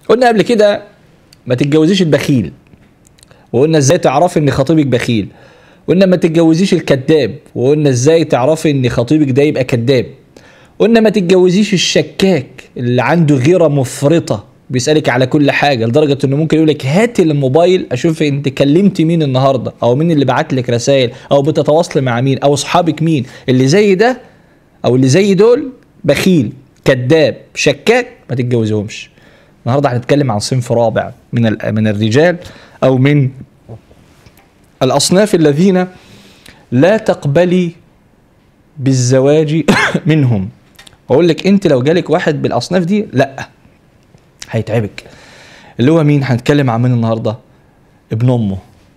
قلنا قبل كده ما تتجوزيش البخيل وقلنا ازاي تعرفي ان خطيبك بخيل قلنا ما تتجوزيش الكذاب وقلنا ازاي تعرفي ان خطيبك ده يبقى كذاب قلنا ما تتجوزيش الشكاك اللي عنده غيره مفرطه بيسالك على كل حاجه لدرجه انه ممكن يقول لك هات الموبايل اشوف انت كلمتي مين النهارده او مين اللي بعت لك رسائل او بتتواصلي مع مين او اصحابك مين اللي زي ده او اللي زي دول بخيل كذاب شكاك ما تتجوزهمش النهارده هنتكلم عن صنف رابع من ال- من الرجال او من الاصناف الذين لا تقبلي بالزواج منهم اقول لك انت لو جالك واحد بالاصناف دي لا هيتعبك اللي هو مين هنتكلم عن مين النهارده ابن امه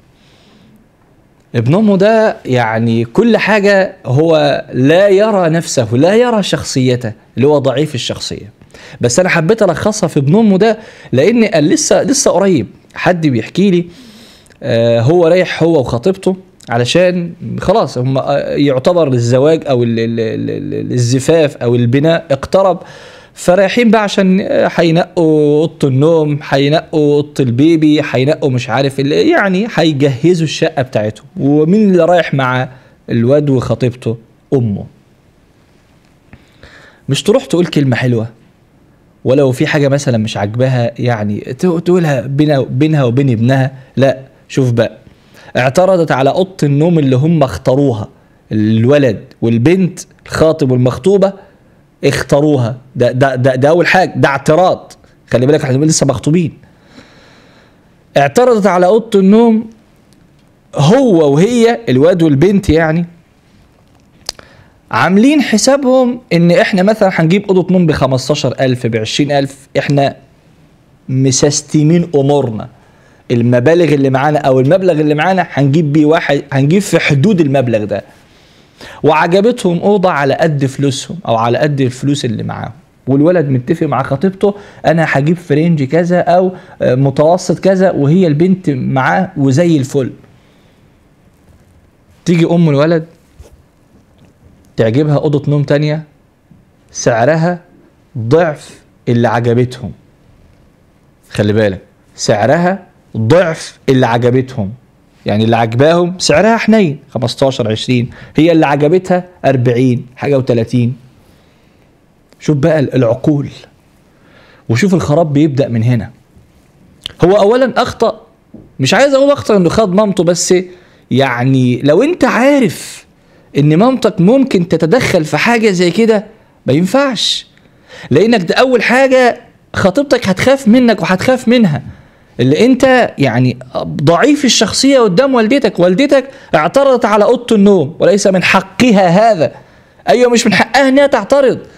ابن امه ده يعني كل حاجه هو لا يرى نفسه لا يرى شخصيته اللي هو ضعيف الشخصيه بس انا حبيت الخصها في ابن امه ده لان قال لسه لسه قريب حد بيحكي لي آه، هو رايح هو وخطيبته علشان خلاص هم آه، يعتبر الزواج او ال- ال- ال- ال- الزفاف او البناء اقترب فرايحين بقى عشان آه، هينقوا اوضه النوم هينقوا اوضه البيبي هينقوا مش عارف ال- يعني هيجهزوا الشقه بتاعتهم ومين اللي رايح مع الواد وخطيبته امه مش تروح تقول كلمه حلوه ولو في حاجه مثلا مش عاجباها يعني ت- تقولها بينها بينها وبين ابنها لا شوف بقى اعترضت على اوضه النوم اللي هم اختاروها الولد والبنت الخاطب والمخطوبه اختاروها ده ده ده, ده اول حاجه ده اعتراض خلي بالك احنا لسه مخطوبين اعترضت على اوضه النوم هو وهي الواد والبنت يعني عاملين حسابهم ان احنا مثلا هنجيب اوضه نوم ب 15000 ب 20000 احنا مسستمين امورنا المبالغ اللي معانا او المبلغ اللي معانا هنجيب بيه واحد هنجيب في حدود المبلغ ده وعجبتهم اوضه على قد فلوسهم او على قد الفلوس اللي معاهم والولد متفق مع خطيبته انا هجيب في رينج كذا او آه، متوسط كذا وهي البنت معاه وزي الفل تيجي ام الولد تعجبها اوضه نوم تانية سعرها ضعف اللي عجبتهم خلي بالك سعرها ضعف اللي عجبتهم يعني اللي عجباهم سعرها حنين 15 20 هي اللي عجبتها 40 حاجه و30 شوف بقى العقول وشوف الخراب بيبدا من هنا هو اولا اخطا مش عايز اقول اخطا انه خد مامته بس يعني لو انت عارف ان مامتك ممكن تتدخل في حاجه زي كده ما ينفعش لانك ده اول حاجه خطيبتك هتخاف منك وهتخاف منها اللي انت يعني ضعيف الشخصيه قدام والدتك والدتك اعترضت على اوضه النوم وليس من حقها هذا ايوه مش من حقها انها تعترض